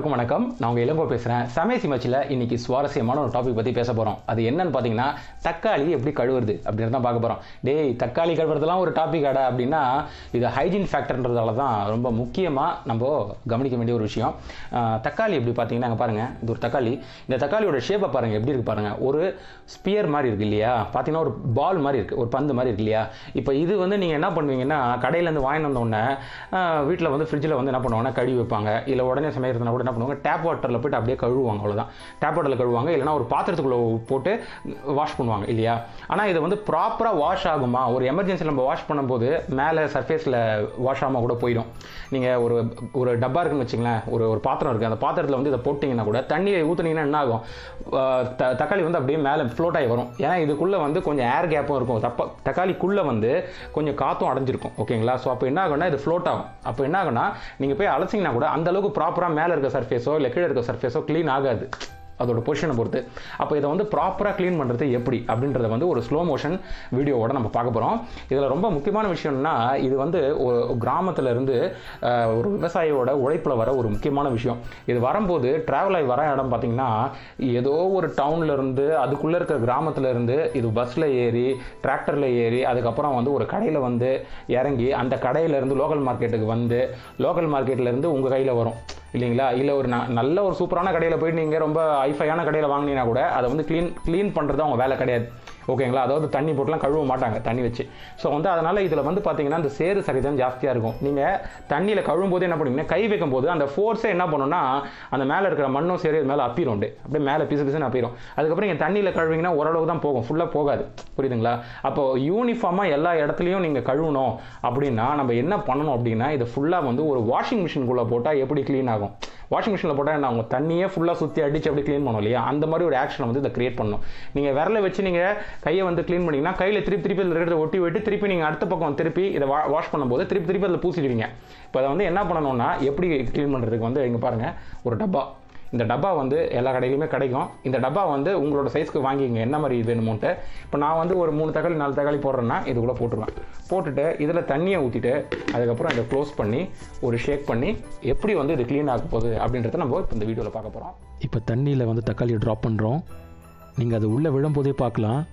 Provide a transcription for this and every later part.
அனைவருக்கும் வணக்கம் நான் உங்கள் இளங்கோ பேசுகிறேன் சமய சிமச்சில் இன்னைக்கு சுவாரஸ்யமான ஒரு டாபிக் பற்றி பேச போகிறோம் அது என்னன்னு பார்த்தீங்கன்னா தக்காளி எப்படி கழுவுறது அப்படின்னு தான் பார்க்க போகிறோம் டேய் தக்காளி கழுவுறதுலாம் ஒரு டாபிக் ஆடா அப்படின்னா இது ஹைஜீன் ஃபேக்டர்ன்றதால தான் ரொம்ப முக்கியமாக நம்ம கவனிக்க வேண்டிய ஒரு விஷயம் ஆஹ், தக்காளி எப்படி பார்த்தீங்கன்னா அங்கே பாருங்கள் இது ஒரு தக்காளி இந்த தக்காளியோட ஷேப்பை பாருங்கள் எப்படி இருக்கு பாருங்கள் ஒரு ஸ்பியர் மாதிரி இருக்கு இல்லையா பார்த்தீங்கன்னா ஒரு பால் மாதிரி இருக்குது ஒரு பந்து மாதிரி இருக்கு இல்லையா இப்போ இது வந்து நீங்கள் என்ன பண்ணுவீங்கன்னா கடையிலேருந்து வாங்கிட்டு வந்த உடனே வீட்டில் வந்து ஃப்ரிட்ஜில் வந்து என்ன பண்ணுவாங்கன்னா கழுவி வைப்பாங்க இல்லை உடனே சமைக்கிறதுனா கூட என்ன பண்ணுவாங்க டேப் வாட்டரில் போயிட்டு அப்படியே கழுவுவாங்க அவ்வளோதான் டேப் வாட்டரில் கழுவுவாங்க இல்லைனா ஒரு பாத்திரத்துக்குள்ளே போட்டு வாஷ் பண்ணுவாங்க இல்லையா ஆனால் இது வந்து ப்ராப்பராக வாஷ் ஆகுமா ஒரு எமர்ஜென்சியில் நம்ம வாஷ் பண்ணும்போது மேலே சர்ஃபேஸில் வாஷ் ஆகாமல் கூட போயிடும் நீங்கள் ஒரு ஒரு டப்பா இருக்குன்னு வச்சுங்களேன் ஒரு ஒரு பாத்திரம் இருக்குது அந்த பாத்திரத்தில் வந்து இதை போட்டிங்கன்னா கூட தண்ணியை ஊற்றுனீங்கன்னா என்ன ஆகும் ஆஹ் த- தக்காளி வந்து அப்படியே மேலே ஃப்ளோட் ஆகி வரும் ஏன்னா இதுக்குள்ளே வந்து கொஞ்சம் ஏர் கேப்பும் இருக்கும் தப்பா தக்காளிக்குள்ளே வந்து கொஞ்சம் காற்றும் அடைஞ்சிருக்கும் ஓகேங்களா ஸோ அப்போ என்ன ஆகும்னா இது ஃப்ளோட் ஆகும் அப்போ என்ன ஆகும்னா நீங்கள் போய் அலசிங்கன்னா கூட அந்த அளவுக்கு ப்ராப்பராக மேலே இருக்க சர்ஃபேஸோ இல்லை கீழே இருக்க சர்ஃபேஸோ க்ளீன் ஆகாது அதோட பொசிஷனை பொறுத்து அப்போ இதை வந்து ப்ராப்பராக க்ளீன் பண்ணுறது எப்படி அப்படின்றத வந்து ஒரு ஸ்லோ மோஷன் வீடியோவோட நம்ம பார்க்க போகிறோம் இதில் ரொம்ப முக்கியமான விஷயம்னா இது வந்து ஒரு கிராமத்துல இருந்து அஹ், ஒரு விவசாயியோட உழைப்பில் வர ஒரு முக்கியமான விஷயம் இது வரும்போது ட்ராவல் ஆகி வர இடம் பார்த்தீங்கன்னா ஏதோ ஒரு டவுன்ல இருந்து அதுக்குள்ளே இருக்கிற கிராமத்துல இருந்து இது பஸ்ஸில் ஏறி டிராக்டரில் ஏறி அதுக்கப்புறம் வந்து ஒரு கடையில் வந்து இறங்கி அந்த கடையில இருந்து லோக்கல் மார்க்கெட்டுக்கு வந்து லோக்கல் மார்க்கெட்ல இருந்து உங்கள் கையில் வரும் இல்லைங்களா இல்லை ஒரு ந- நல்ல ஒரு சூப்பரான கடையில் போயிட்டு நீங்கள் ரொம்ப ஐஃபையான கடையில் வாங்கினீங்கன்னா கூட அதை வந்து க்ளீன் க்ளீன் பண்ணுறது அவங்க வேலை கிடையாது ஓகேங்களா அதாவது தண்ணி போட்டுலாம் கழுவ மாட்டாங்க தண்ணி வச்சு ஸோ வந்து அதனால் இதில் வந்து பார்த்தீங்கன்னா இந்த சேறு சகிதம் ஜாஸ்தியாக இருக்கும் நீங்கள் தண்ணியில் கழுவும் போது என்ன பண்ணுவீங்கன்னா கை வைக்கும் போது அந்த ஃபோர்ஸே என்ன பண்ணுன்னா அந்த மேலே இருக்கிற மண்ணும் சேரு இது மேலே அப்பிரும் உண்டு அப்படியே மேலே பிசு பிசுன்னு அப்பிரும் அதுக்கப்புறம் நீங்கள் தண்ணியில் கழுவிங்கன்னா ஓரளவு தான் போகும் ஃபுல்லாக போகாது புரியுதுங்களா அப்போ யூனிஃபார்மாக எல்லா இடத்துலையும் நீங்கள் கழுவணும் அப்படின்னா நம்ம என்ன பண்ணணும் அப்படின்னா இது ஃபுல்லாக வந்து ஒரு வாஷிங் மிஷின்குள்ளே போட்டால் எப்படி க்ளீன் ஆகும் வாஷிங் மிஷினில் போட்டால் என்ன ஆகும் தண்ணியே ஃபுல்லாக சுற்றி அடிச்சு அப்படி க்ளீன் பண்ணும் இல்லையா அந்த மாதிரி ஒரு ஆக்ஷனை வந்து இதை கிரியேட் பண்ணணும் நீங்கள் விரலை வச்சு நீங்கள் கையை வந்து க்ளீன் பண்ணிங்கன்னா கையில் திருப்பி திருப்பி அதில் இருக்கிறத ஒட்டி விட்டு திருப்பி நீங்கள் அடுத்த பக்கம் திருப்பி இதை வா வாஷ் பண்ணும்போது திருப்பி திருப்பி அதில் பூசிடுவீங்க இப்போ அதை வந்து என்ன பண்ணணும்னா எப்படி க்ளீன் பண்ணுறதுக்கு வந்து இங்கே பாருங்கள் ஒரு டப்பா இந்த டப்பா வந்து எல்லா கடையிலுமே கிடைக்கும் இந்த டப்பா வந்து உங்களோட சைஸ்க்கு வாங்கிங்க என்ன மாதிரி வேணுமோன்ட்டு இப்போ நான் வந்து ஒரு மூணு தக்காளி நாலு தக்காளி போடுறேன்னா இதுக்குள்ளே போட்டுருவேன் போட்டுட்டு இதில் தண்ணியை ஊற்றிட்டு அதுக்கப்புறம் இதை க்ளோஸ் பண்ணி ஒரு ஷேக் பண்ணி எப்படி வந்து இது க்ளீன் ஆக போகுது அப்படின்றத நம்ம இப்போ இந்த வீடியோவில் பார்க்க போகிறோம் இப்போ தண்ணியில் வந்து தக்காளியை ட்ராப் பண்ணுறோம் நீங்கள் அது உள்ளே விழும்போதே பார்க்கலாம்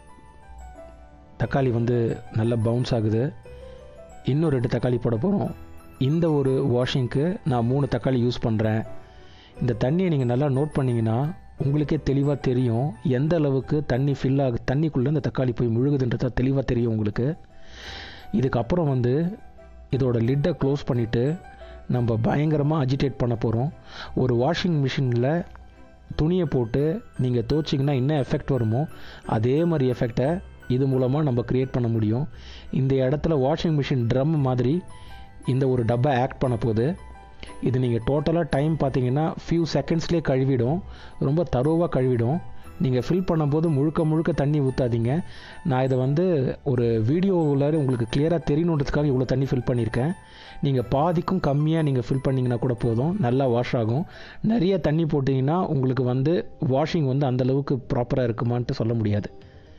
தக்காளி வந்து நல்லா பவுன்ஸ் ஆகுது இன்னும் ரெண்டு தக்காளி போட போகிறோம் இந்த ஒரு வாஷிங்க்கு நான் மூணு தக்காளி யூஸ் பண்ணுறேன் இந்த தண்ணியை நீங்கள் நல்லா நோட் பண்ணிங்கன்னா உங்களுக்கே தெளிவாக தெரியும் எந்த அளவுக்கு தண்ணி ஃபில் ஆகு தண்ணிக்குள்ளே இந்த தக்காளி போய் முழுகுதுன்றத தெளிவாக தெரியும் உங்களுக்கு இதுக்கப்புறம் வந்து இதோட லிட்டை க்ளோஸ் பண்ணிவிட்டு நம்ம பயங்கரமாக அஜிடேட் பண்ண போகிறோம் ஒரு வாஷிங் மிஷினில் துணியை போட்டு நீங்கள் துவச்சிங்கன்னா என்ன எஃபெக்ட் வருமோ அதே மாதிரி எஃபெக்டை இது மூலமாக நம்ம க்ரியேட் பண்ண முடியும் இந்த இடத்துல வாஷிங் மிஷின் ட்ரம் மாதிரி இந்த ஒரு டப்பா ஆக்ட் பண்ண போகுது இது நீங்கள் டோட்டலாக டைம் பார்த்தீங்கன்னா ஃபியூ செகண்ட்ஸ்லேயே கழுவிடும் ரொம்ப தரோவாக கழுவிடும் நீங்கள் ஃபில் பண்ணும்போது முழுக்க முழுக்க தண்ணி ஊற்றாதீங்க நான் இதை வந்து ஒரு வீடியோவில் உங்களுக்கு கிளியராக தெரியணுன்றதுக்காக இவ்வளோ தண்ணி ஃபில் பண்ணியிருக்கேன் நீங்கள் பாதிக்கும் கம்மியாக நீங்கள் ஃபில் பண்ணிங்கன்னா கூட போதும் நல்லா வாஷ் ஆகும் நிறைய தண்ணி போட்டிங்கன்னா உங்களுக்கு வந்து வாஷிங் வந்து அந்த அளவுக்கு ப்ராப்பராக இருக்குமான்ட்டு சொல்ல முடியாது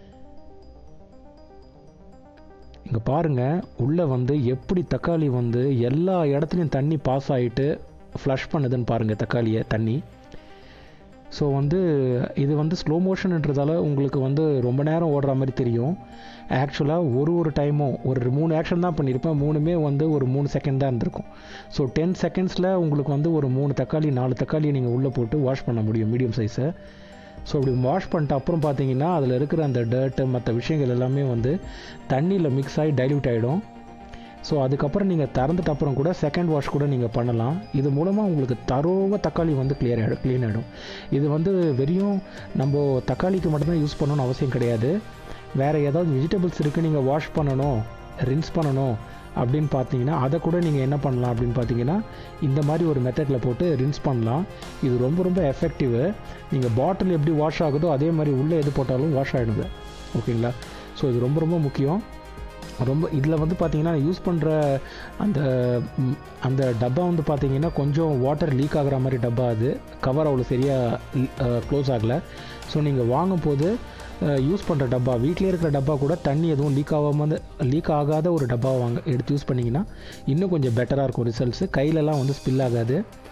இங்கே பாருங்கள் உள்ளே வந்து எப்படி தக்காளி வந்து எல்லா இடத்துலையும் தண்ணி பாஸ் ஆகிட்டு ஃப்ளஷ் பண்ணுதுன்னு பாருங்கள் தக்காளியை தண்ணி ஸோ வந்து இது வந்து ஸ்லோ மோஷன்ன்றதால உங்களுக்கு வந்து ரொம்ப நேரம் ஓடுற மாதிரி தெரியும் ஆக்சுவலாக ஒரு ஒரு டைமும் ஒரு மூணு ஆக்ஷன் தான் பண்ணியிருப்பேன் மூணுமே வந்து ஒரு மூணு செகண்ட் தான் இருந்திருக்கும் ஸோ டென் செகண்ட்ஸில் உங்களுக்கு வந்து ஒரு மூணு தக்காளி நாலு தக்காளியை நீங்கள் உள்ளே போட்டு வாஷ் பண்ண முடியும் மீடியம் சைஸை ஸோ அப்படி வாஷ் பண்ணிட்ட அப்புறம் பார்த்தீங்கன்னா அதில் இருக்கிற அந்த டர்ட்டு மற்ற விஷயங்கள் எல்லாமே வந்து தண்ணியில் மிக்ஸ் ஆகி டைல்யூட் ஆகிடும் ஸோ அதுக்கப்புறம் நீங்கள் திறந்துட்ட அப்புறம் கூட செகண்ட் வாஷ் கூட நீங்கள் பண்ணலாம் இது மூலமாக உங்களுக்கு தரோவ தக்காளி வந்து கிளியர் ஆகிடும் க்ளீன் ஆகிடும் இது வந்து வெறும் நம்ம தக்காளிக்கு மட்டும்தான் யூஸ் பண்ணணும்னு அவசியம் கிடையாது வேறு ஏதாவது வெஜிடபிள்ஸ் இருக்குது நீங்கள் வாஷ் பண்ணணும் ரின்ஸ் பண்ணணும் அப்படின்னு பார்த்தீங்கன்னா அதை கூட நீங்கள் என்ன பண்ணலாம் அப்படின்னு பார்த்தீங்கன்னா இந்த மாதிரி ஒரு மெத்தடில் போட்டு ரின்ஸ் பண்ணலாம் இது ரொம்ப ரொம்ப எஃபெக்டிவ் நீங்கள் பாட்டில் எப்படி வாஷ் ஆகுதோ அதே மாதிரி உள்ளே எது போட்டாலும் வாஷ் ஆகிடுது ஓகேங்களா ஸோ இது ரொம்ப ரொம்ப முக்கியம் ரொம்ப இதில் வந்து பார்த்தீங்கன்னா யூஸ் பண்ணுற அந்த ம், அந்த டப்பா வந்து பார்த்தீங்கன்னா கொஞ்சம் வாட்டர் லீக் ஆகுற மாதிரி டப்பா அது கவர் அவ்வளோ சரியாக க்ளோஸ் ஆகலை ஸோ நீங்கள் வாங்கும் போது யூஸ் பண்ணுற டப்பா வீட்டிலே இருக்கிற டப்பா கூட தண்ணி எதுவும் லீக் ஆகாமல் லீக் ஆகாத ஒரு டப்பா வாங்க எடுத்து யூஸ் பண்ணிங்கன்னா இன்னும் கொஞ்சம் பெட்டராக இருக்கும் ரிசல்ட்ஸு கையிலலாம் வந்து ஸ்பில் ஆகாது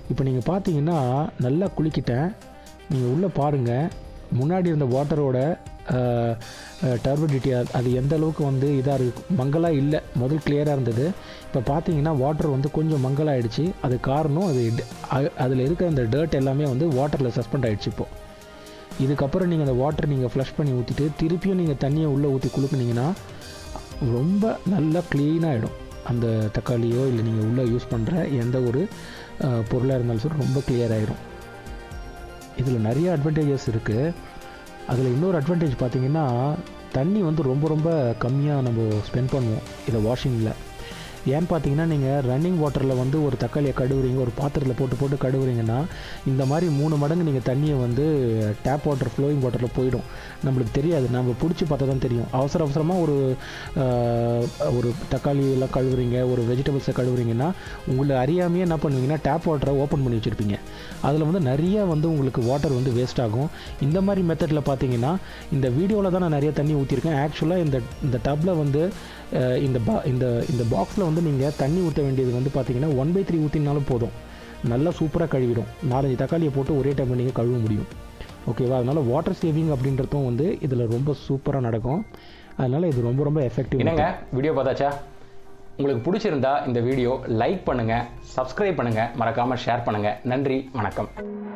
இப்போ நீங்கள் பார்த்தீங்கன்னா நல்லா குளிக்கிட்டேன் நீங்கள் உள்ளே பாருங்கள் முன்னாடி இருந்த வாட்டரோட டர்பிடிட்டி அது எந்த அளவுக்கு வந்து இதாக இருக்கு மங்கலாக இல்லை முதல் கிளியராக இருந்தது இப்போ பார்த்தீங்கன்னா வாட்டர் வந்து கொஞ்சம் மங்கலாகிடுச்சு அது காரணம் அது அதில் இருக்கிற அந்த டர்ட் எல்லாமே வந்து வாட்டரில் சஸ்பெண்ட் ஆகிடுச்சு இப்போது இதுக்கப்புறம் நீங்கள் அந்த வாட்டர் நீங்கள் ஃப்ளஷ் பண்ணி ஊற்றிட்டு திருப்பியும் நீங்கள் தண்ணியை உள்ளே ஊற்றி குளுக்குனீங்கன்னா ரொம்ப நல்லா க்ளீனாகிடும் அந்த தக்காளியோ இல்லை நீங்கள் உள்ளே யூஸ் பண்ணுற எந்த ஒரு பொருளாக இருந்தாலும் சரி ரொம்ப clear ஆகிடும் இதில் நிறைய அட்வான்டேஜஸ் இருக்குது அதில் இன்னொரு அட்வான்டேஜ் பார்த்தீங்கன்னா தண்ணி வந்து ரொம்ப ரொம்ப கம்மியாக நம்ம ஸ்பெண்ட் பண்ணுவோம் இதை வாஷிங்கில் ஏன்னு பார்த்தீங்கன்னா நீங்கள் ரன்னிங் வாட்டரில் வந்து ஒரு தக்காளியை கழுவுறீங்க ஒரு பாத்திரத்தில் போட்டு போட்டு கழுவுறீங்கன்னா இந்த மாதிரி மூணு மடங்கு நீங்கள் தண்ணியை வந்து டேப் வாட்டர் ஃப்ளோயிங் வாட்டரில் போயிடும் நம்மளுக்கு தெரியாது நம்ம பிடிச்சி பார்த்தா தான் தெரியும் அவசர அவசரமாக ஒரு ஆஹ், ஒரு தக்காளி எல்லாம் கழுவுறீங்க ஒரு வெஜிடபிள்ஸை கழுவுறீங்கன்னா உங்களை அறியாமையே என்ன பண்ணுவீங்கன்னா டேப் வாட்டரை ஓப்பன் பண்ணி வச்சுருப்பீங்க அதில் வந்து நிறைய வந்து உங்களுக்கு வாட்டர் வந்து வேஸ்ட் ஆகும் இந்த மாதிரி மெத்தடில் பார்த்தீங்கன்னா இந்த வீடியோவில் தான் நான் நிறைய தண்ணி ஊற்றிருக்கேன் ஆக்சுவலாக இந்த இந்த டப்பில் வந்து அஹ், இந்த பா இந்த இந்த பாக்ஸில் வந்து நீங்கள் தண்ணி ஊற்ற வேண்டியது வந்து பார்த்தீங்கன்னா ஒன் பை த்ரீ ஊற்றினாலும் போதும் நல்லா சூப்பராக கழுவிடும் நாலஞ்சு தக்காளியை போட்டு ஒரே டைமில் நீங்கள் கழுவ முடியும் ஓகேவா அதனால் வாட்டர் சேவிங் அப்படின்றதும் வந்து இதில் ரொம்ப சூப்பராக நடக்கும் அதனால் இது ரொம்ப ரொம்ப எஃபெக்டிவ் என்னங்க வீடியோ பார்த்தாச்சா உங்களுக்கு பிடிச்சிருந்தா இந்த வீடியோ லைக் பண்ணுங்க சப்ஸ்கிரைப் பண்ணுங்க மறக்காம ஷேர் பண்ணுங்க நன்றி வணக்கம்